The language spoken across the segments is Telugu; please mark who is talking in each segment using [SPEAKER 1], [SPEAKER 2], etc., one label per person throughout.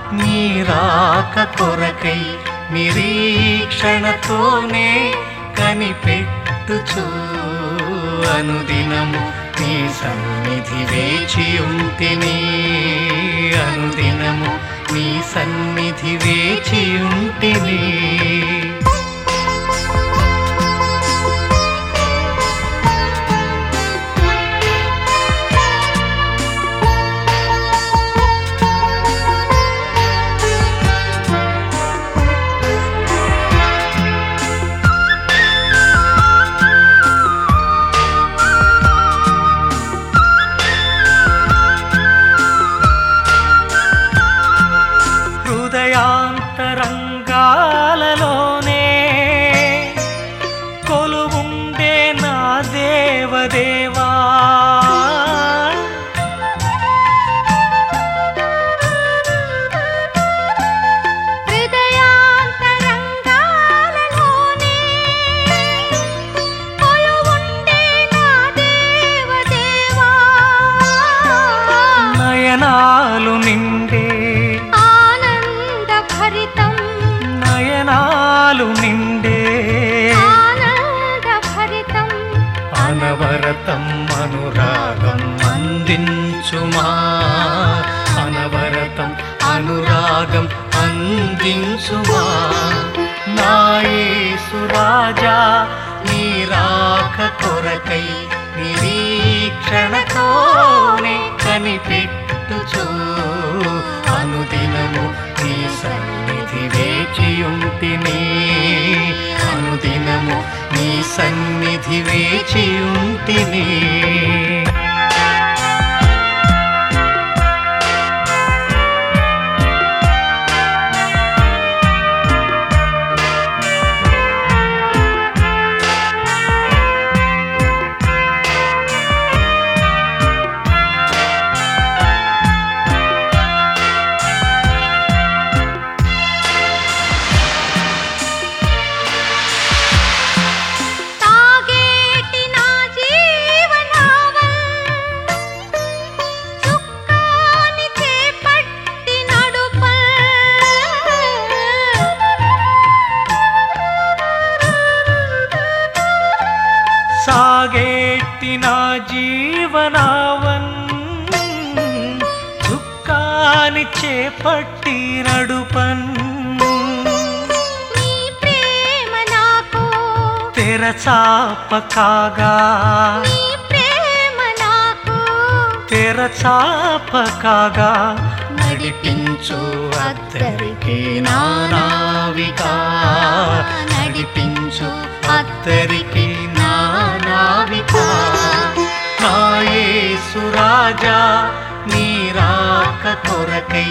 [SPEAKER 1] నీరాక కొరకై నిరీక్షణతోనే కనిపెట్టుచు అనుదినము నీ సన్నిధి వేచి ఉంటిని అనుదినము నీ సన్నిధి వేచి ఉంటిని హృదయాంతరంగాలలోనే కొలువుండే నా దేవదేవా
[SPEAKER 2] హృదయాంతరంగాలలోనే కొలువుండే నా దేవదేవా
[SPEAKER 1] నయనాలు నిండే
[SPEAKER 2] ఆనంద భరితం
[SPEAKER 1] నయనాలు నిండే
[SPEAKER 2] ఆనంద భరితం
[SPEAKER 1] అనవరతం అనురాగం అందించుమా అనవరతం అనురాగం అందించుమా నాయసురాజా నీరాక కొరకై నిరీక్షణతోనే కనిపెట్టుచు అనుదినము నీ సన్నిధి వేచియుంటిని అనుదినము నీ సన్నిధి వేచియుంటిని
[SPEAKER 2] తాగేటి నా జీవనావల్ చుక్కాని చేపట్టి నడుపల్
[SPEAKER 1] సాగేటి నా జీవనావన్ చుక్కాని చేపట్టి నడుపన్
[SPEAKER 2] నీ ప్రేమ నాకు
[SPEAKER 1] తెరచాప కాగా
[SPEAKER 2] నీ ప్రేమ నాకు
[SPEAKER 1] తెరచాప కాగా నడిపించు అద్దరికి నానావిగా నడిపించు అద్దరికి నానావిగా నాయసురాజా నీరాక కొరకై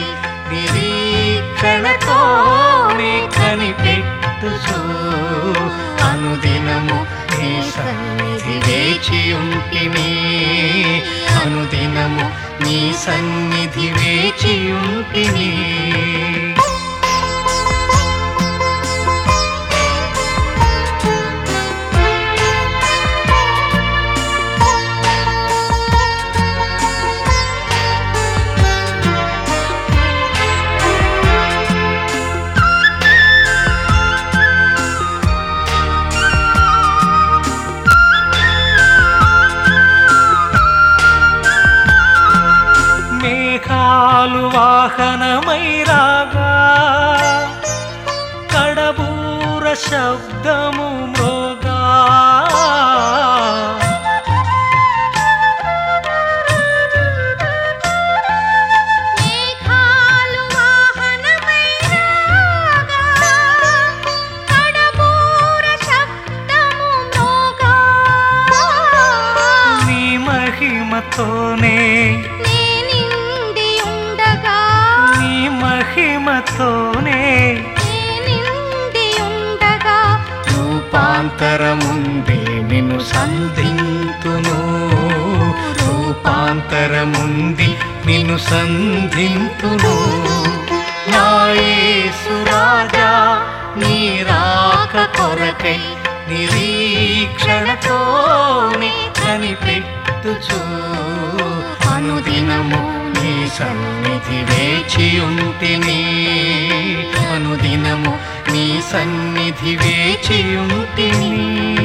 [SPEAKER 1] నిరీక్షణతోనే కనిపెట్టుచు అనుదినము నీ సన్నిధి వేచి ఉంటిని అనుదినము నీ సన్నిధి వేచి ఉంటిని మేఘాలు వాహనమై రాగా కడబూర శబ్దము మ్రోగా
[SPEAKER 2] మేఘాలు వాహనమై రాగా కడబూర శబ్దము మ్రోగా
[SPEAKER 1] నీ మహిమతోనే
[SPEAKER 2] నే నిండి ఉండగా
[SPEAKER 1] నీ మహిమతోనే
[SPEAKER 2] నే నిండి ఉండగా
[SPEAKER 1] రూపాంతరముంది నిన్ను సంధింతును రూపాంతరముంది నిన్ను సంధింతును నాయసురాజా నీ రాక కొరకై నిరీక్షణతోనే కనిపెట్టుచు అనుదినము నీ నీ సన్నిధి వేచియుంటిని అనుదినము నీ సన్నిధి వేచియుంటిని